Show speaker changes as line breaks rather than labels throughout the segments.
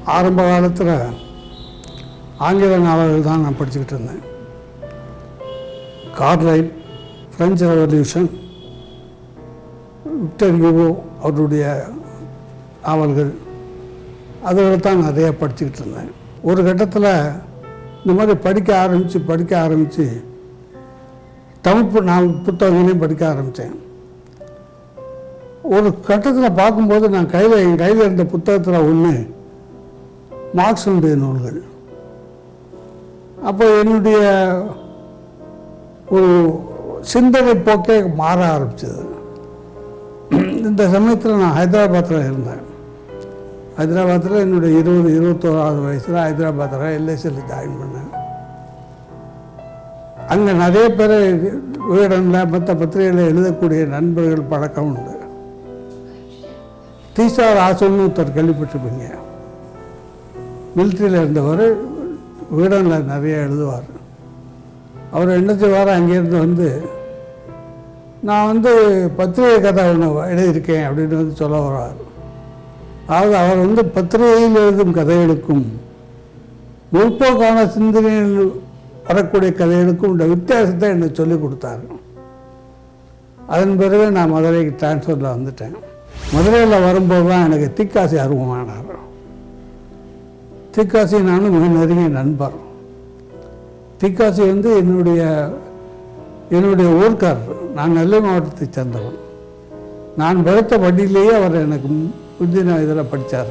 ஆரம்ப காலத்தில் ஆங்கில நாவல்கள் தான் நான் படிச்சுக்கிட்டு இருந்தேன் Carlyle French Revolution Victor Hugo அவருடைய நாவல்கள் அதில் தான் நிறைய படிச்சுக்கிட்டு இருந்தேன் ஒரு கட்டத்தில் இந்த மாதிரி படிக்க ஆரம்பித்து படிக்க ஆரம்பித்து தமிழ் பு- நான் புத்தகங்களையும் படிக்க ஆரம்பித்தேன் ஒரு கட்டத்தில் பார்க்கும்போது நான் கையில் என் கையில் இருந்த புத்தகத்தில் ஒன்று மார்க்ஸனுடைய நூல்கள் அப்போ என்னுடைய ஒரு சிந்தனை போக்கே மாற ஆரம்பிச்சது இந்த சமயத்தில் நான் ஹைதராபாத்தில் இருந்தேன் ஹைதராபாத்தில் என்னுடைய இருபது இருபத்தோராவது வயசில் ஹைதராபாத்தில் எல்ஐசியில் ஜாயின் பண்ணேன் அங்கே நிறைய பேர் வீடனில் மற்ற பத்திரிகையில் எழுதக்கூடிய நண்பர்கள் பழக்கம் உண்டு தீசா ராசுன்னு ஒருத்தர் கேள்விப்பட்டிருப்பீங்க மிலிட்ரியில் இருந்தவர் வீடனில் நிறைய எழுதுவார் அவர் என்ன செய்வார் அங்கேருந்து வந்து நான் வந்து பத்திரிகை கதை ஒன்று எழுதியிருக்கேன் அப்படின்னு வந்து சொல்ல வர்றார் அதாவது அவர் வந்து பத்திரிகையில் எழுதும் கதைகளுக்கும் முற்போக்கான சிந்தனையில் வரக்கூடிய கதைகளுக்கும் உள்ள வித்தியாசத்தை எனக்கு சொல்லிக் கொடுத்தார் அதன் பிறகு நான் மதுரைக்கு டிரான்ஸ்ஃபரில் வந்துட்டேன் மதுரையில் வரும்போது தான் எனக்கு திக்காசி அறிமுகமானார் திக்காசி நானும் மிக நெருங்கிய நண்பர் திக்காசி வந்து என்னுடைய என்னுடைய ஊர்க்காரர் நான் நெல்லை மாவட்டத்தைச் சேர்ந்தவன் நான் படித்த பள்ளியிலேயே அவர் எனக்கு முந்தின இதில் படித்தார்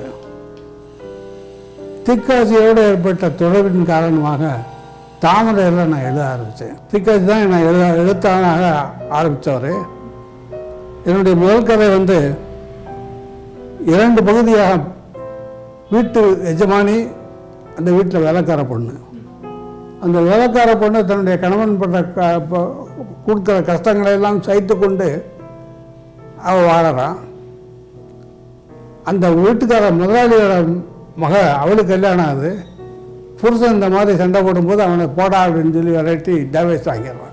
திக்காசியோடு ஏற்பட்ட தொடர்பின் காரணமாக தாமரையில் நான் எழுத ஆரம்பித்தேன் திக்காசி தான் நான் எழுத எழுத்தாளராக ஆரம்பித்தவர் என்னுடைய முதல் கதை வந்து இரண்டு பகுதியாக வீட்டு எஜமானி அந்த வீட்டில் வேலைக்கார பொண்ணு அந்த வேலைக்கார பொண்ணு தன்னுடைய கணவன் பண்ற க- ப- கொடுக்குற கஷ்டங்களை எல்லாம் சகித்து கொண்டு அவள் வாழறான் அந்த வீட்டுக்கார முதலாளியோட மக அவளுக்கு கல்யாணம் ஆகுது புருஷன் இந்த மாதிரி சண்டை போடும்போது அவனை போடா அப்படின்னு சொல்லி விரட்டி டைவர்ஸ் வாங்கிடுறான்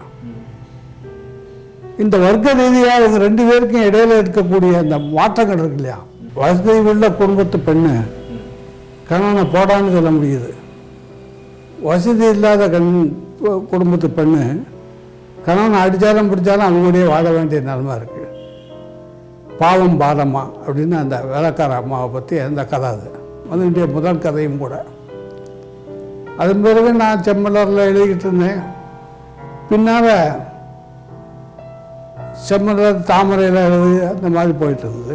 இந்த வர்க்க ரீதியாக அவங்க ரெண்டு பேருக்கும் இடையில இருக்கக்கூடிய அந்த மாற்றங்கள் இருக்கு இல்லையா வசதி உள்ள குடும்பத்து பெண்ணு கணவனை போடான்னு சொல்ல முடியுது வசதி இல்லாத கண் குடும்பத்து பெண்ணு கணவனை அடித்தாலும் பிடிச்சாலும் அவங்களுடைய வாழ வேண்டிய நிலமை இருக்குது பாவம் பாதம்மா அப்படின்னு அந்த வேலைக்கார அம்மாவை பற்றி அந்த கதை அது அதனுடைய முதல் கதையும் கூட அதன் பிறகு நான் செம்மலரில் எழுதிக்கிட்டு இருந்தேன் பின்னால் செம்மலர் தாமரையில் எழுதி அந்த மாதிரி போயிட்டு இருந்தது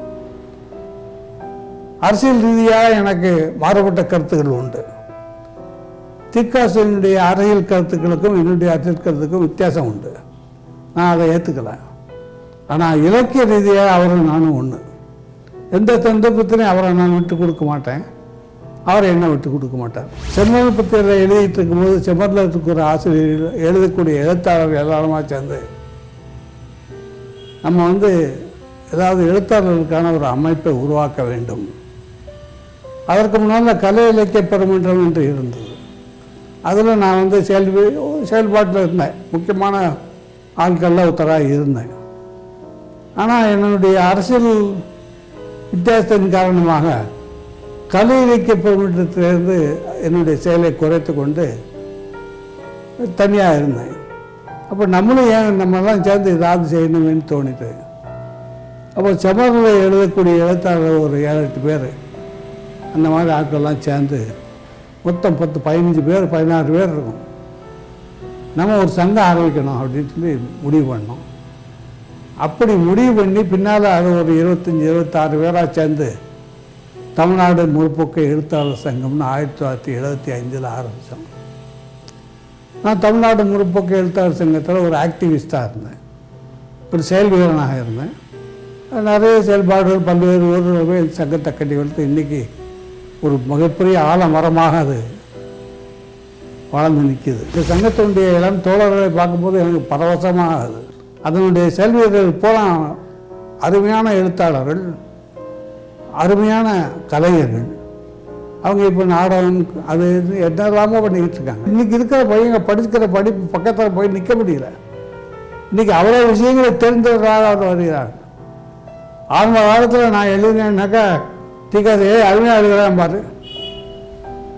அரசியல் ரீதியாக எனக்கு மாறுபட்ட கருத்துக்கள் உண்டு திக்காசனுடைய அரசியல் கருத்துக்களுக்கும் என்னுடைய அரசியல் கருத்துக்கும் வித்தியாசம் உண்டு நான் அதை ஏற்றுக்கல ஆனால் இலக்கிய ரீதியாக அவரும் நானும் ஒன்று எந்த சந்தர்ப்பத்திலையும் அவரை நான் விட்டு கொடுக்க மாட்டேன் அவரை என்ன விட்டு கொடுக்க மாட்டார் செம்மல் பத்திரிகையில் எழுதிட்டு இருக்கும்போது செம்மரில் இருக்கிற ஆசிரியர்கள் எழுதக்கூடிய எழுத்தாளர்கள் எல்லாருமா சேர்ந்து நம்ம வந்து ஏதாவது எழுத்தாளர்களுக்கான ஒரு அமைப்பை உருவாக்க வேண்டும் அதற்கு முன்னால் கலை இலக்கிய பெருமன்றம் என்று இருந்தது அதில் நான் வந்து செயல் செயல்பாட்டில் இருந்தேன் முக்கியமான ஆட்களில் ஒருத்தராக இருந்தேன் ஆனால் என்னுடைய அரசியல் வித்தியாசத்தின் காரணமாக கலை இலக்கிய பெருமன்றத்திலிருந்து என்னுடைய செயலை குறைத்து கொண்டு தனியாக இருந்தேன் அப்போ நம்மளும் ஏன் நம்மலாம் சேர்ந்து ஏதாவது செய்யணுமேன்னு தோணிட்டு அப்போ செமரில் எழுதக்கூடிய எழுத்தாளர் ஒரு ஏழு எட்டு பேர் அந்த மாதிரி ஆட்கள்லாம் சேர்ந்து மொத்தம் பத்து பதினஞ்சு பேர் பதினாறு பேர் இருக்கும் நம்ம ஒரு சங்கம் ஆரம்பிக்கணும் அப்படின்னு சொல்லி முடிவு பண்ணோம் அப்படி முடிவு பண்ணி பின்னால் அது ஒரு இருபத்தஞ்சி இருபத்தாறு பேராக சேர்ந்து தமிழ்நாடு முற்போக்கு எழுத்தாளர் சங்கம்னு ஆயிரத்தி தொள்ளாயிரத்தி எழுபத்தி ஐந்தில் ஆரம்பித்தோம் நான் தமிழ்நாடு முற்போக்கு எழுத்தாளர் சங்கத்தில் ஒரு ஆக்டிவிஸ்டாக இருந்தேன் ஒரு செயல் வீரனாக இருந்தேன் நிறைய செயல்பாடுகள் பல்வேறு ஊர்களுமே சங்கத்தை கட்டி வளர்த்து இன்றைக்கி ஒரு மிகப்பெரிய ஆலமரமாக அது வளர்ந்து நிற்கிது இந்த சங்கத்தினுடைய இளம் தோழர்களை பார்க்கும்போது எனக்கு பரவசமாக ஆகுது அதனுடைய செயல் வீரர்கள் பூரா அருமையான எழுத்தாளர்கள் அருமையான கலைஞர்கள் அவங்க இப்போ நாடகம் அது இது என்னெல்லாமோ பண்ணிக்கிட்டு இருக்காங்க இன்றைக்கி இருக்கிற பையங்க படிக்கிற படிப்பு பக்கத்தில் போய் நிற்க முடியல இன்றைக்கி அவ்வளோ விஷயங்களை தெரிந்தவர்களாக அவர் வருகிறார் ஆரம்ப காலத்தில் நான் எழுதினேன்னாக்கா டீக்காசு ஏ அருமையாக எழுதுகிறேன் பாரு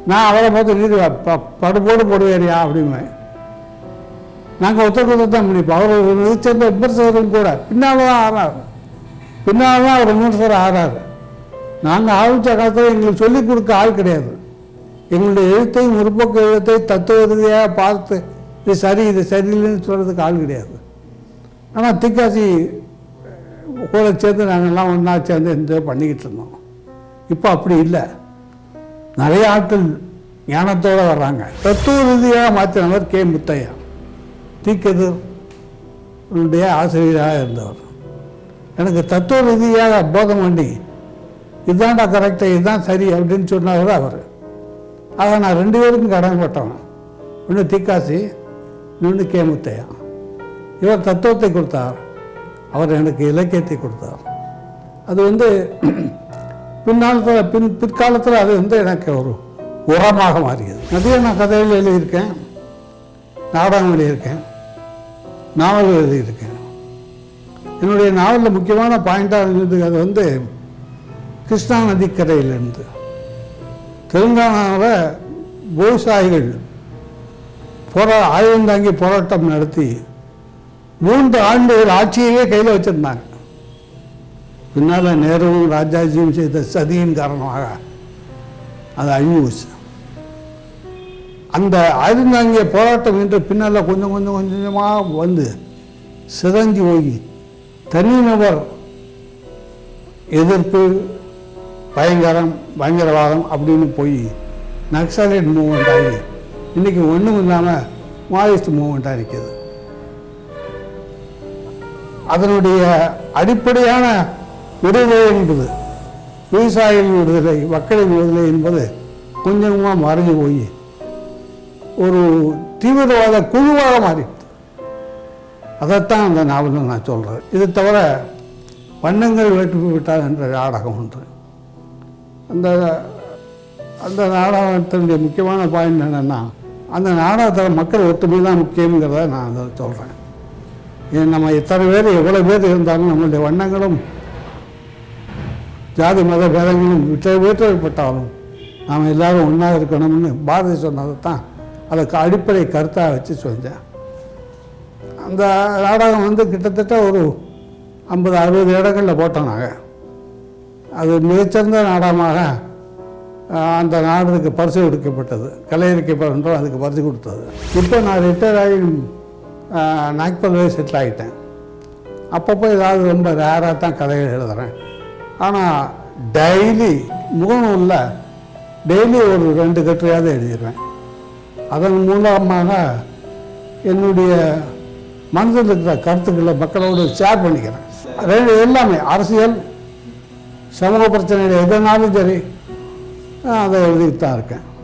நான் அவரை பார்த்து நீதி ப- படுபோடு போடுவேறியா அப்படிம்பேன் நாங்கள் ஒருத்தருக்கு ஒருத்தர் தான் பண்ணிப்போம் அவர் ஒரு சேர்ந்த விமர்சகரும் கூட பின்னால் தான் ஆறாரு பின்னால் தான் அவர் விமர்சகர் ஆறாரு நாங்கள் ஆரம்பித்த காலத்தில் எங்களுக்கு சொல்லிக் கொடுக்க ஆள் கிடையாது எங்களுடைய எழுத்தை முற்போக்கு எழுத்தை தத்துவ ரீதியாக பார்த்து இது சரி இது சரியில்லைன்னு சொல்கிறதுக்கு ஆள் கிடையாது ஆனால் திக்காசி கூட சேர்ந்து நாங்கள்லாம் ஒன்றா சேர்ந்து இந்த பண்ணிக்கிட்டு இருந்தோம் இப்போ அப்படி இல்லை நிறைய ஆட்கள் ஞானத்தோடு வர்றாங்க தத்துவ ரீதியாக மாற்றினவர் கே முத்தையா தீக்கதிருடைய ஆசிரியராக இருந்தவர் எனக்கு தத்துவ ரீதியாக போதம் பண்ணி இதுதான்டா கரெக்டு இதுதான் சரி அப்படின்னு சொன்னவர் அவர் ஆக நான் ரெண்டு பேருக்கும் கடமைப்பட்டவன் ஒன்று தீக்காசி இன்னொன்று கே முத்தையா இவர் தத்துவத்தை கொடுத்தார் அவர் எனக்கு இலக்கியத்தை கொடுத்தார் அது வந்து பின்னாலத்தில் பின் பிற்காலத்தில் அது வந்து எனக்கு ஒரு உரமாக மாறியது நிறைய நான் கதைகள் எழுதியிருக்கேன் நாடகம் எழுதியிருக்கேன் நாவல் எழுதியிருக்கேன் என்னுடைய நாவலில் முக்கியமான பாயிண்டாக இருந்தது அது வந்து கிருஷ்ணா நதிக்கரையிலிருந்து தெலுங்கானாவில் விவசாயிகள் போரா ஆயுதம் தாங்கி போராட்டம் நடத்தி மூன்று ஆண்டுகள் ஆட்சியையே கையில் வச்சிருந்தாங்க பின்னால் நேருவும் ராஜாஜியும் செய்த சதியின் காரணமாக அது அழிஞ்சு போச்சு அந்த ஆயுதம் தாங்கிய போராட்டம் என்று பின்னால் கொஞ்சம் கொஞ்சம் கொஞ்சமாக வந்து சிதஞ்சு போய் தனிநபர் எதிர்ப்பு பயங்கரம் பயங்கரவாதம் அப்படின்னு போய் நக்சலைட் மூவ்மெண்ட் ஆகி இன்றைக்கி ஒன்றும் இல்லாமல் மாவோயிஸ்ட் மூவ்மெண்ட்டாக இருக்குது அதனுடைய அடிப்படையான விடுதலை என்பது விவசாயிகளின் விடுதலை மக்களின் விடுதலை என்பது கொஞ்சம் கொஞ்சமாக மறைஞ்சு போய் ஒரு தீவிரவாத குழுவாக மாறிடுது அதைத்தான் அந்த நாவலில் நான் சொல்கிறேன் இது தவிர வண்ணங்கள் வேற்றுமை விட்டால் என்ற நாடகம் ஒன்று அந்த அந்த நாடகத்தினுடைய முக்கியமான பாயிண்ட் என்னென்னா அந்த நாடகத்தில் மக்கள் ஒற்றுமை தான் முக்கியங்கிறத நான் அதை சொல்கிறேன் ஏன் நம்ம எத்தனை பேர் எவ்வளோ பேர் இருந்தாலும் நம்மளுடைய வண்ணங்களும் ஜாதி மத பேதங்களும் விட்ட வேற்றப்பட்டாலும் நாம் எல்லாரும் ஒன்றா இருக்கணும்னு பாரதி சொன்னதை தான் அதுக்கு அடிப்படை கருத்தாக வச்சு செஞ்சேன் அந்த நாடகம் வந்து கிட்டத்தட்ட ஒரு ஐம்பது அறுபது இடங்களில் போட்டோம் நாங்கள் அது மிகச்சிறந்த நாடகமாக ஆஹ், அந்த நாடகத்துக்கு பரிசு கொடுக்கப்பட்டது கலையறிக்கை என்றும் அதுக்கு பரிசு கொடுத்தது இப்போ நான் ரிட்டையர் ஆகி ஆஹ், நாக்பல்வே செட்டில் ஆகிட்டேன் அப்பப்போ ஏதாவது ரொம்ப ரேராக தான் கதைகள் எழுதுகிறேன் ஆனால் டெய்லி முகநூலில் டெய்லி ஒரு ரெண்டு கட்டுரையாவது எழுதிடுவேன் அதன் மூலமாக என்னுடைய மனதில் இருக்கிற கருத்துக்களை மக்களோடு ஷேர் பண்ணிக்கிறேன் ரெண்டு எல்லாமே அரசியல் சமூக பிரச்சனைகள் எதுனாலும் சரி நான் அதை எழுதிட்டு தான் இருக்கேன்